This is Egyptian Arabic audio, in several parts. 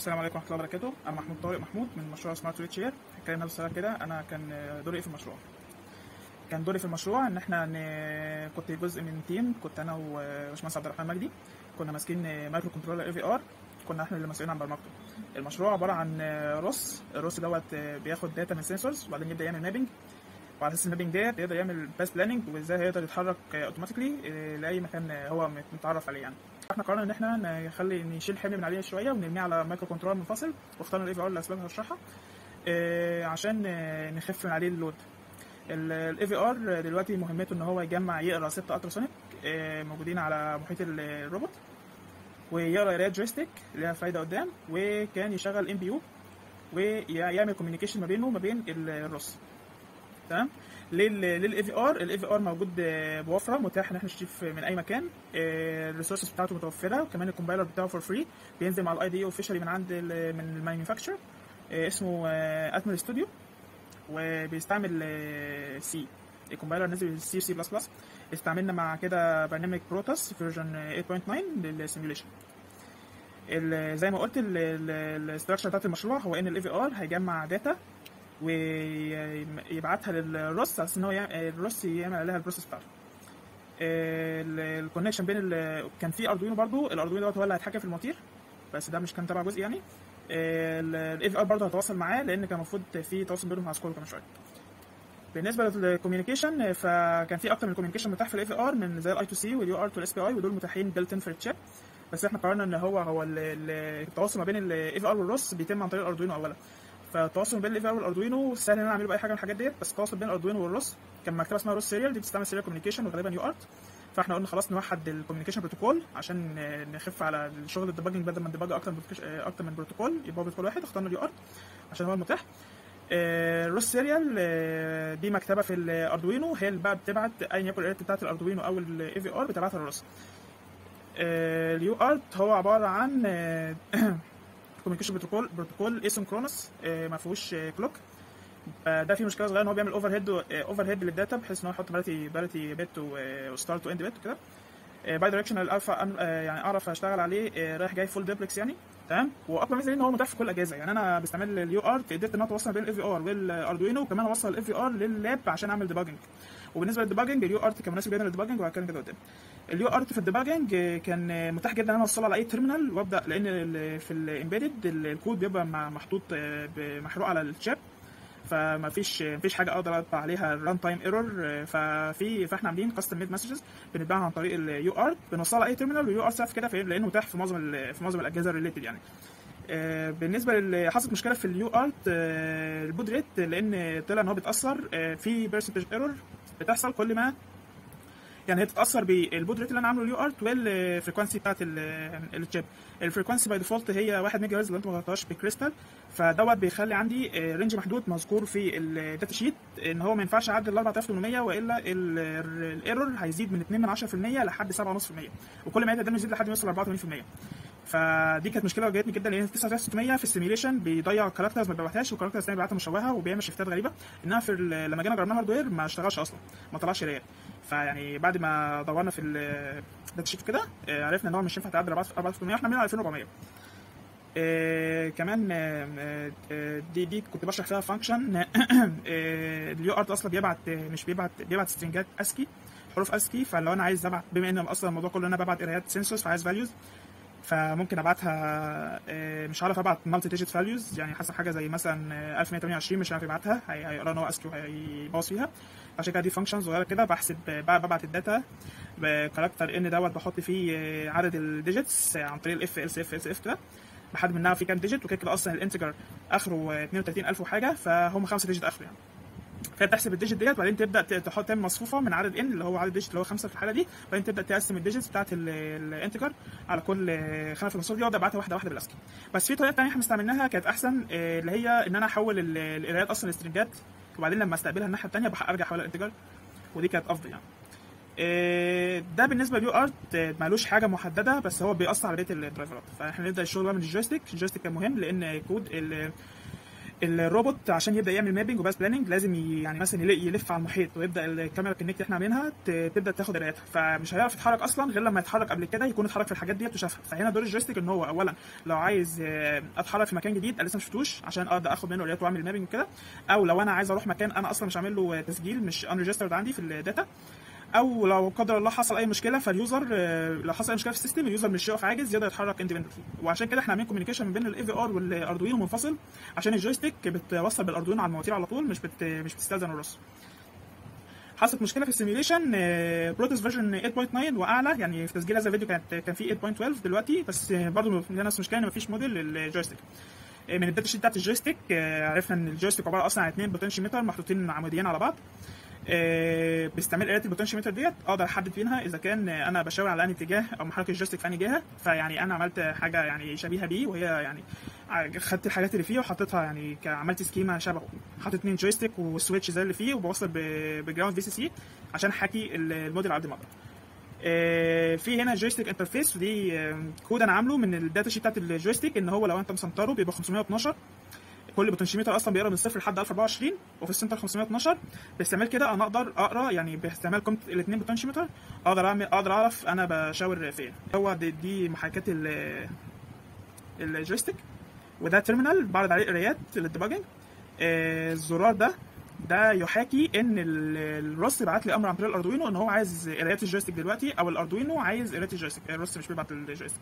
السلام عليكم ورحمه الله وبركاته انا محمود طارق محمود من مشروع سمارت ريت شير هتكلم نفس السؤال كده انا كان دوري إيه في المشروع كان دوري في المشروع ان احنا ن... كنت جزء من تيم كنت انا وباشمهندس عبد الرحمن مجدي كنا ماسكين مايكرو كنترولر اي في ار كنا احنا اللي مسؤولين عن برمجته المشروع عباره عن روس الروس دوت بياخد داتا من سنسورز وبعدين يبدا يعمل مابنج وعلى اساس المابنج ديت يقدر يعمل باس بلاننج وازاي هيقدر يتحرك اوتوماتيكلي لاي مكان هو متعرف عليه يعني احنا قررنا ان احنا نخلي نشيل الحمل من عليه شويه ونرميه على مايكرو كنترول منفصل واخترنا الاي في ار لاسباب هشرحها عشان نخف من عليه اللود الاي في ار دلوقتي مهمته ان هو يجمع يقرا ستة التراسونيك موجودين على محيط الروبوت ويقرا قرايه جويستيك ليها فايده قدام وكان يشغل ام بي يو ويعمل كوميونيكيشن ما بينه وما بين الروس تمام للاي في ار الاي في ار موجود بوفره متاح ان احنا نشتريه من اي مكان الريسورسز بتاعته متوفره وكمان الكومبايلر بتاعه فور فري بينزل مع الاي دي اوفيشالي من عند من المانيفاكتشر اسمه اتمل ستوديو وبيستعمل سي الكومبايلر نزل سي سي بلس بلس استعملنا مع كده برنامج بروتوس فيرجن 8.9 للسيميوليشن زي ما قلت الاستراكشر بتاعت المشروع هو ان الاي في ار هيجمع داتا ويبعتها للروس على ان هو الروس يعمل عليها البروسيس بتاعته الكونكشن بين كان في اردوينو برضو الاردوينو دوت هو اللي هيتحكم في المواتير بس ده مش كان تبع جزء يعني الاي في ار برضه هتواصل معاه لان كان المفروض في تواصل بينهم مع سكول كمان شويه بالنسبه للكوميونيكيشن فكان في اكتر من كوميونيكيشن متاح في الاي في ار من زي الاي تو سي واليو ار تو الاس بي اي ودول متاحين بيلت ان في الشيب بس احنا قررنا ان هو هو التواصل ما بين الاي في ار والروس بيتم عن طريق الاردوينو اولا فالتواصل بين الاي في ار والاردوينو سهل ان انا اعمله باي حاجه من الحاجات ديت بس التواصل بين الاردوينو والروس كان مكتبه اسمها روس سيريال دي بتستعمل سيريال كوميونيكيشن وغالبا يو ارت فاحنا قلنا خلاص نوحد الكوميونيكيشن بروتوكول عشان نخف على الشغل الديباجنج بدل ما نديباج اكتر من اكتر من بروتوكول يبقى هو بروتوكول واحد اخترنا اليو ارت عشان هو المتاح الروس سيريال دي مكتبه في الاردوينو هي اللي بقى بتبعت ايا يكن الارت بتاعت الاردوينو او الاي في ار بتبعتها للروس اليو ارت هو عباره عن كوميونيكيشن بروتوكول بروتوكول ايسنكرونس ما فيهوش كلوك ده فيه مشكله صغيره ان هو بيعمل اوفر هيد اوفر هيد للداتا بحيث ان هو يحط باريتي باريتي بت وستارت واند بت وكده باي دايركشنال الفا يعني اعرف اشتغل عليه رايح جاي فول ديبلكس يعني تمام واكبر ميزه ان هو متاح في كل الاجهزه يعني انا بستعمل اليو ارت قدرت ان انا اوصل بين الاي في ار والاردوينو وكمان اوصل الاي في ار لللاب عشان اعمل ديباجنج وبالنسبه للديباجنج اليو ارت كان مناسب جدا للديباجنج وهتكلم كده قدام اليو ارت في الديباجنج كان متاح جدا ان انا اوصله على اي تيرمينال وابدا لان في الامبيدد الكود بيبقى محطوط محروق على الشيب فما فيش مفيش حاجه اقدر اطبع عليها ران تايم ايرور ففي فاحنا عاملين كاستم ميد مسجز بنتباعها عن طريق اليو ارت بنوصلها اي تيرمينال واليو ارت سيرف كده لانه متاح في معظم في معظم الاجهزه الريليتد يعني بالنسبه اللي حصلت مشكله في اليو ارت البود ريت لان طلع ان هو بيتاثر في بيرسنتج ايرور بتحصل كل ما يعني هي تتاثر بالبود ريت اللي انا عامله اليو ارت والفريكونسي بتاعت الشيب الفريكونسي باي ديفولت هي 1 ميجا هرتز لو انت ما غلطتهاش بكريستال فدوت بيخلي عندي رينج محدود مذكور في الداتا شيت ان هو ما ينفعش يعدي ال 4800 والا الايرور هيزيد من 2 من 10% لحد 7.5% وكل ما يقدر يزيد لحد ما يوصل 84% فدي كانت مشكله واجهتني جدا لان 9600 في السيميليشن بيضيع الكاركترز ما بيبعتهاش والكاركترز الثانيه بيبعتها مشوهه وبيعمل شيفتات غريبه انها في لما جينا جربناها هاردوير ما اشتغلش اصلا ما طلعش ريال فيعني بعد ما دورنا في الداتا شيت كده عرفنا ان هو مش ينفع تعدي 4800 احنا عاملين 2400 آه كمان آه آه دي دي كنت بشرح فيها فانكشن اليو ارت اصلا بيبعت مش بيبعت بيبعت سترنجات اسكي حروف اسكي فلو انا عايز ابعت بما ان اصلا الموضوع كله انا ببعت قرايات سنسورز فعايز فاليوز فممكن ابعتها مش عارف ابعت مالتي ديجيت فاليوز يعني حسب حاجه زي مثلا 1128 مش عارف يبعتها هيقرا ان هو اسكي وهيباص فيها عشان كده دي فانكشن صغيره كده بحسب ببعت الداتا بكاركتر ان دوت بحط فيه عدد الديجيتس عن طريق الاف ال اف ال اف كده بحدد منها في كام ديجيت وكده كده اصلا الانتجر اخره 32000 وحاجه فهم 5 ديجيت اخره يعني فتحسب الديجيت ديت وبعدين تبدا تحط تعمل مصفوفه من عدد ان اللي هو عدد الديجيت اللي هو خمسه في الحاله دي وبعدين تبدا تقسم الديجيتس بتاعت الانتجر على كل خانه في المصفوفه دي واقعد ابعتها واحده واحده بالاسكي بس في طريقه ثانيه احنا استعملناها كانت احسن اللي هي ان انا احول القرايات اصلا لسترنجات وبعدين لما استقبلها الناحيه الثانيه ارجع احولها الانتجر ودي كانت افضل يعني ده بالنسبه ليو ارت مالوش حاجه محدده بس هو بيأثر على بقيه الدرايفرات فاحنا نبدا الشغل بقى من الجويستيك الجويستيك كان مهم لان كود الروبوت عشان يبدا يعمل مابنج وباس بلاننج لازم ي- يعني مثلا يل- يلف على المحيط ويبدا الكاميرا كونكت اللي احنا عاملينها ت- تبدا تاخد قرايتها فمش هيعرف يتحرك اصلا غير لما يتحرك قبل كده يكون اتحرك في الحاجات ديت وشافها فهنا دور الجويستيك ان هو اولا لو عايز آه، اتحرك في مكان جديد انا لسه ما شفتوش عشان اقدر اخد منه قرايات واعمل مابنج وكده او لو انا عايز اروح مكان انا اصلا مش عامل له تسجيل مش انريجسترد عندي في الداتا او لو قدر الله حصل اي مشكله فاليوزر آه، لو حصل اي مشكله في السيستم اليوزر مش هيقف عاجز يقدر يتحرك اندبندنتلي وعشان كده احنا عاملين كوميونيكيشن ما بين الاي في ار والاردوينو منفصل عشان الجويستيك بتوصل بالاردوينو على المواتير على طول مش بت مش بتستاذن الرص حصلت مشكله في السيميوليشن بروتوس فيرجن 8.9 واعلى يعني في تسجيل هذا الفيديو كانت كان في 8.12 دلوقتي بس آه، برضه نفس المشكله ان مفيش موديل للجويستيك آه، من الداتا شيت بتاعت الجويستيك آه، عرفنا ان الجويستيك عباره اصلا عن اثنين بوتنشيومتر محطوطين عموديين على بعض آه، باستعمال قرايه البوتنشيومتر ديت اقدر احدد منها اذا كان آه، انا بشاور على انهي اتجاه او محرك الجويستيك في انهي جهه فيعني انا عملت حاجه يعني شبيهه بيه وهي يعني ع- خدت الحاجات اللي فيه وحطيتها يعني ك- عملت سكيما شبهه حاطط اتنين جويستيك وسويتش زي اللي فيه وبوصل ب- بجراوند في سي سي عشان احكي ال- الموديل على قد ما اقدر آه، في هنا جويستيك انترفيس ودي آه، كود انا عامله من الداتا شيت بتاعت الجويستيك ان هو لو انت مسنتره بيبقى 512 كل بوتنشيومتر اصلا بيقرا من صفر لحد 1024 وفي السنتر 512 باستعمال كده انا اقدر اقرا يعني باستعمال قيمه الاثنين بوتنشيومتر اقدر اعمل اقدر اعرف انا بشاور فين هو دي, دي محاكاه ال- الجويستيك وده تيرمينال بعرض عليه قرايات للديباجنج آه، الزرار ده ده يحاكي ان ال- الروس بعت لي امر عن طريق الاردوينو ان هو عايز قرايات الجويستيك دلوقتي او الاردوينو عايز قرايات الجويستيك الروس مش بيبعت الجويستيك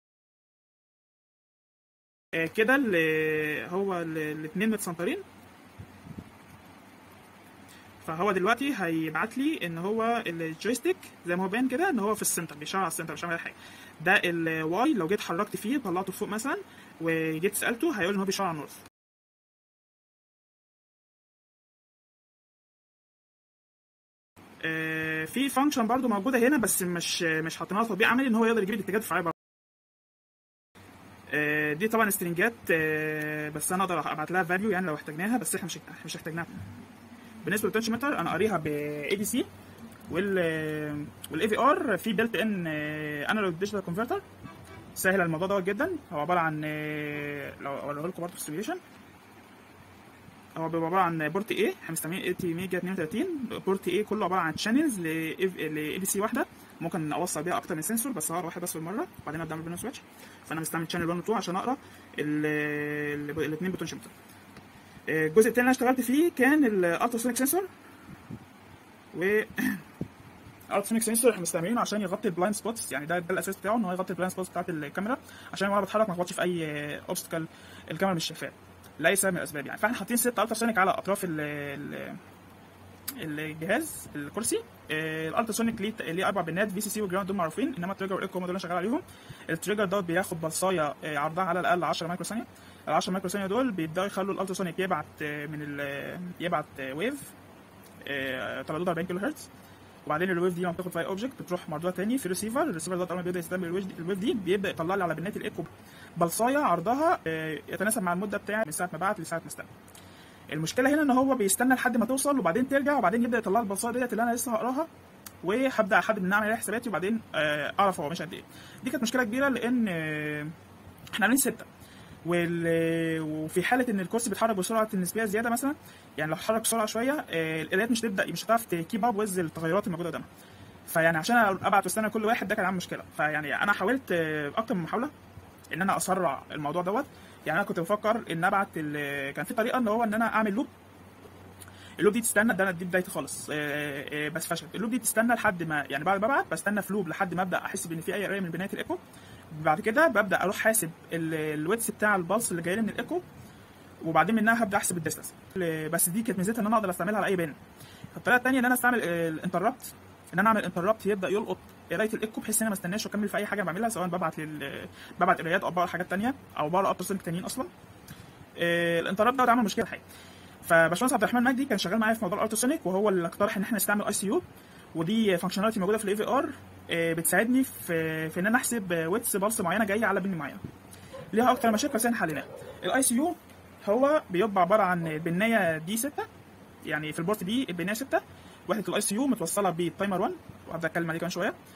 آه، كده ال- هو الاثنين متسنطرين فهو دلوقتي هيبعت لي ان هو الجويستيك زي ما هو باين كده ان هو في السنتر بيشاور على السنتر مش عامل اي حاجه ده الواي لو جيت حركت فيه طلعته فوق مثلا وجيت سالته هيقول ان هو بيشاور على النورث آه، في فانكشن برضو موجوده هنا بس مش مش حاطينها تطبيق عملي ان هو يقدر يجيب الاتجاهات الدفاعيه برضو. آه، دي طبعا سترنجات آه، بس انا اقدر ابعت لها فاليو يعني لو احتاجناها بس احنا مش مش احتاجناها بالنسبه للبوتنشيومتر انا قاريها ب اي دي سي وال والاي في ار في بيلت ان انالوج ديجيتال كونفرتر سهل الموضوع دوت جدا هو عباره عن آه، لو اوريه لكم برضه في السيميوليشن هو بيبقى عباره عن بورت ايه احنا مستعملين 80 ميجا 32 بورت ايه كله عباره عن شانلز ل اي دي سي واحده ممكن اوصل بيها اكتر من سنسور بس هقرا واحد بس بالمره وبعدين ابدا اعمل بينهم سويتش فانا مستعمل شانل 1 و 2 عشان اقرا الاثنين بوتنشيومتر الجزء الثاني اللي انا اشتغلت فيه كان الالتراسونيك سنسور و الالتراسونيك سنسور احنا مستعملينه عشان يغطي البلايند سبوتس يعني ده, ده الاساس بتاعه ان هو يغطي البلايند سبوتس بتاعت الكاميرا عشان وانا بتحرك ما اخبطش في اي اوبستكل الكاميرا مش شايفاه لاي سبب من الاسباب يعني فاحنا حاطين ست التراسونيك على اطراف ال ال الجهاز الكرسي آه، الالتراسونيك ليه ليه اربع بنات في سي سي وجراوند دول معروفين انما التريجر والايكو هم دول اللي انا شغال عليهم التريجر دوت بياخد بلصايه آه، عرضها على الاقل 10 مايكرو ثانيه ال 10 مايكرو ثانيه دول بيبداوا يخلوا الالتراسونيك يبعت آه، من ال يبعت آه، ويف آه، ترددها 40 كيلو هرتز وبعدين الويف دي لما بتاخد فيها اوبجكت بتروح مردودها تاني في ريسيفر الريسيفر ده اول ما بيبدا يستقبل الويف دي, الويف دي بيبدا يطلع لي على بنات الايكو بلصايه عرضها آه، يتناسب مع المده بتاعي من ساعه ما بعت لساعه ما استقبل المشكله هنا ان هو بيستنى لحد ما توصل وبعدين ترجع وبعدين يبدا يطلع البلصايه ديت اللي انا لسه هقراها وهبدا احدد ان اعمل عليها حساباتي وبعدين آه، اعرف هو ماشي قد ايه دي كانت مشكله كبيره لان آه، احنا عاملين سته وال... وفي حاله ان الكرسي بيتحرك بسرعه نسبيه زياده مثلا يعني لو اتحرك بسرعه شويه آه، القرايات مش تبدا مش هتعرف تكيب اب ويز التغيرات الموجوده قدامها فيعني عشان ابعت واستنى كل واحد ده كان عامل مشكله فيعني انا حاولت آه، اكتر من محاوله ان انا اسرع الموضوع دوت يعني انا كنت بفكر ان ابعت ال- كان في طريقه ان هو ان انا اعمل لوب اللوب دي تستنى ده دي بدايتي خالص آه، آه، بس فشلت اللوب دي تستنى لحد ما يعني بعد ما ببعت بستنى في لوب لحد ما ابدا احس بان في اي قرايه من بنايه الايكو بعد كده ببدا اروح حاسب ال- الويتس بتاع البلس اللي جاي لي من الايكو وبعدين منها هبدا احسب الديستنس بس دي كانت ميزتها ان انا اقدر استعملها على اي بين الطريقه الثانيه ان انا استعمل الانتربت ان انا اعمل انتربت يبدا يلقط قرايه الايكو بحيث ان انا ما استناش واكمل في اي حاجه بعملها سواء ببعت لل ببعت قرايات او بقرا حاجات ثانيه او بقرا التراسونيك تانيين اصلا آه، الانتربت ده عمل مشكله الحقيقه فباشمهندس عبد الرحمن مجدي كان شغال معايا في موضوع الالتراسونيك وهو اللي اقترح ان احنا نستعمل اي سي يو ودي فانكشناليتي موجوده في الاي في ار بتساعدني في في ان انا احسب ويتس بلس معينه جايه على بن معينه ليها اكتر مشاكل بس احنا حليناها الاي سي يو هو بيبقى عباره عن بنايه دي 6 يعني في البورت دي البنايه 6 وحده الاي سي يو متوصله بالتايمر 1 وهبدا اتكلم عليه كمان شويه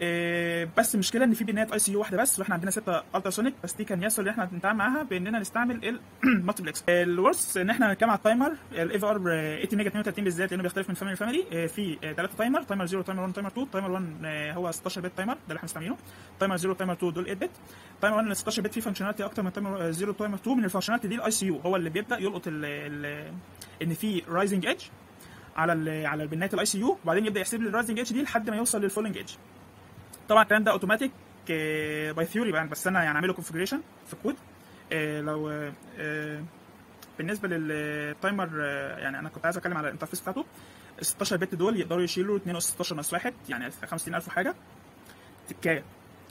آه، بس المشكله ان في بنات اي سي يو واحده بس واحنا عندنا سته التراسونيك بس دي كان يسهل ان احنا نتعامل معاها باننا نستعمل المالتيبلكس الورس ان احنا نتكلم على التايمر الاي في ار 80 ميجا 32 بالذات لانه بيختلف من فاميلي لفاميلي في ثلاثه تايمر تايمر 0 تايمر 1 تايمر 2 تايمر 1 آه، هو 16 بت تايمر ده اللي احنا مستعملينه تايمر 0 تايمر 2 دول 8 بت تايمر 1 16 بت فيه فانكشناليتي اكتر من تايمر 0 تايمر 2 من الفانكشناليتي دي الاي سي يو هو اللي بيبدا يلقط ال ال ان في رايزنج ايدج على ال على البنات الاي سي يو وبعدين يبدا يحسب لي الرايزنج ايدج دي لحد ما يوصل للفولنج ايدج طبعا الكلام ده اوتوماتيك باي ثيوري يعني بس انا يعني اعمله كونفجريشن في الكود آه، لو آه، آه، بالنسبه للتايمر آه، يعني انا كنت عايز اتكلم على الانترفيس بتاعته ال 16 بت دول يقدروا يشيلوا 2 اس 16 ناقص 1 يعني 50000 وحاجه تكايه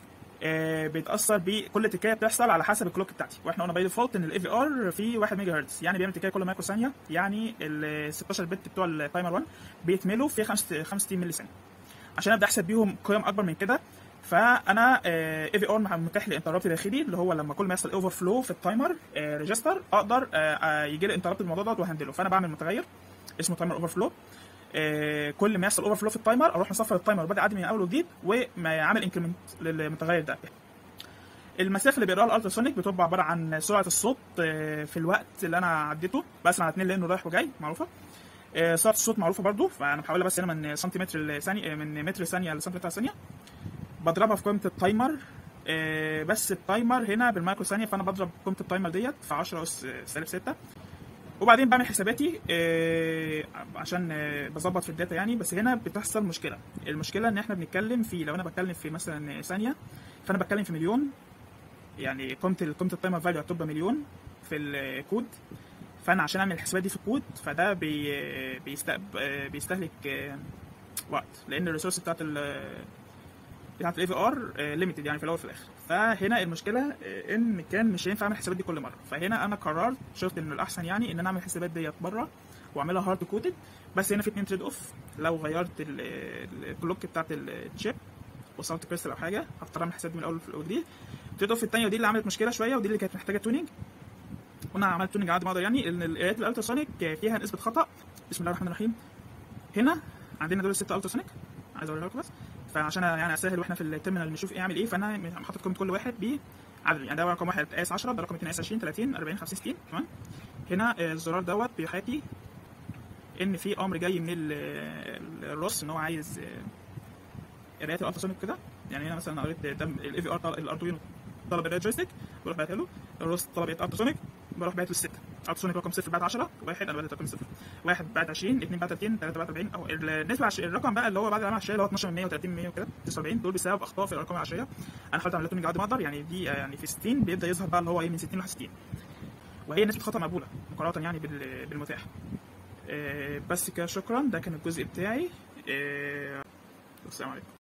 آه، بيتاثر بكل تكايه بتحصل على حسب الكلوك بتاعتي واحنا قلنا باي ديفولت ان الاي في ار فيه 1 ميجا هرتز يعني بيعمل تكايه كل مايكرو ثانيه يعني ال 16 بت بتوع التايمر 1 بيتملوا في 65 ملي ثانيه عشان ابدا احسب بيهم قيم اكبر من كده فانا اي في ار متاح لي انتربت داخلي اللي هو لما كل ما يحصل اوفر فلو في التايمر ريجستر اقدر يجي لي انتربت الموضوع دوت وهندله فانا بعمل متغير اسمه تايمر اوفر فلو كل ما يحصل اوفر فلو في التايمر اروح مصفر التايمر وبدا اعدي من اول وجديد وعامل انكريمنت للمتغير ده المسافه اللي بيقراها الالتراسونيك بتبقى عباره عن سرعه الصوت آه، في الوقت اللي انا عديته بقسم على اتنين لانه رايح وجاي معروفه آه، سرعه الصوت معروفه برضو فانا بحولها بس هنا من سنتيمتر لثانيه من متر ثانيه لسنتيمتر ثانيه بضربها في قيمه التايمر آه، بس التايمر هنا بالمايكرو ثانيه فانا بضرب قيمه التايمر ديت في 10 اس سالب 6 وبعدين بعمل حساباتي آه، عشان آه، بظبط في الداتا يعني بس هنا بتحصل مشكله المشكله ان احنا بنتكلم في لو انا بتكلم في مثلا ثانيه فانا بتكلم في مليون يعني قيمه ال- قيمه التايمر فاليو هتبقى مليون في الكود فانا عشان اعمل الحسابات دي في الكود فده بي بيست- بيستهلك آه، وقت لان الريسورس بتاعت ال بتاعت الاي في ار ليميتد يعني في الاول وفي الاخر فهنا المشكله آه، ان كان مش هينفع اعمل الحسابات دي كل مره فهنا انا قررت شفت ان الاحسن يعني ان انا اعمل الحسابات ديت بره واعملها هارد كودد بس هنا في اتنين تريد اوف لو غيرت ال- ال- الكلوك بتاعت الشيب وصلت كريستال او حاجه هضطر اعمل حساب من الاول وجديد التريد اوف الثانيه ودي اللي عملت مشكله شويه ودي اللي كانت محتاجه تونينج وانا عملت تونينج على قد ما اقدر يعني ان القرايات الالتراسونيك فيها نسبه خطا بسم الله الرحمن الرحيم هنا عندنا دول الستة التراسونيك عايز اوريها لكم بس فعشان يعني اسهل واحنا في التيرمينال نشوف ايه اعمل ايه فانا حاطط قيمه كل واحد بعدد يعني ده رقم واحد قياس 10 ده رقم 2 قياس 20 30 40 50 60 تمام هنا آه، الزرار دوت بيحاكي ان في امر جاي من ال- ال- الروس ان هو عايز آه، قرايات الالتراسونيك كده يعني هنا مثلا قريت ده الاي في ار الاردوينو طلب الريد جويستيك بروح بعتها له الروس طلب التراسونيك بروح بعت له السته التراسونيك رقم صفر بعت 10 واحد انا بدات رقم صفر واحد بعت 20 اثنين بعت 30 ثلاثه بعت 40 او النسبه عش... الرقم بقى اللي هو بعد العلامه العشريه اللي هو 12 من 100 و30 من 100 وكده 49 دول بسبب اخطاء في الارقام العشريه انا حاولت اعمل تونينج على قد ما اقدر يعني دي آه، يعني في 60 بيبدا يظهر بقى اللي هو ايه من 60 ل 61 وهي نسبه خطا مقبوله مقارنه يعني بال... بالمتاح آه، بس كده شكرا ده كان الجزء بتاعي آه، السلام عليكم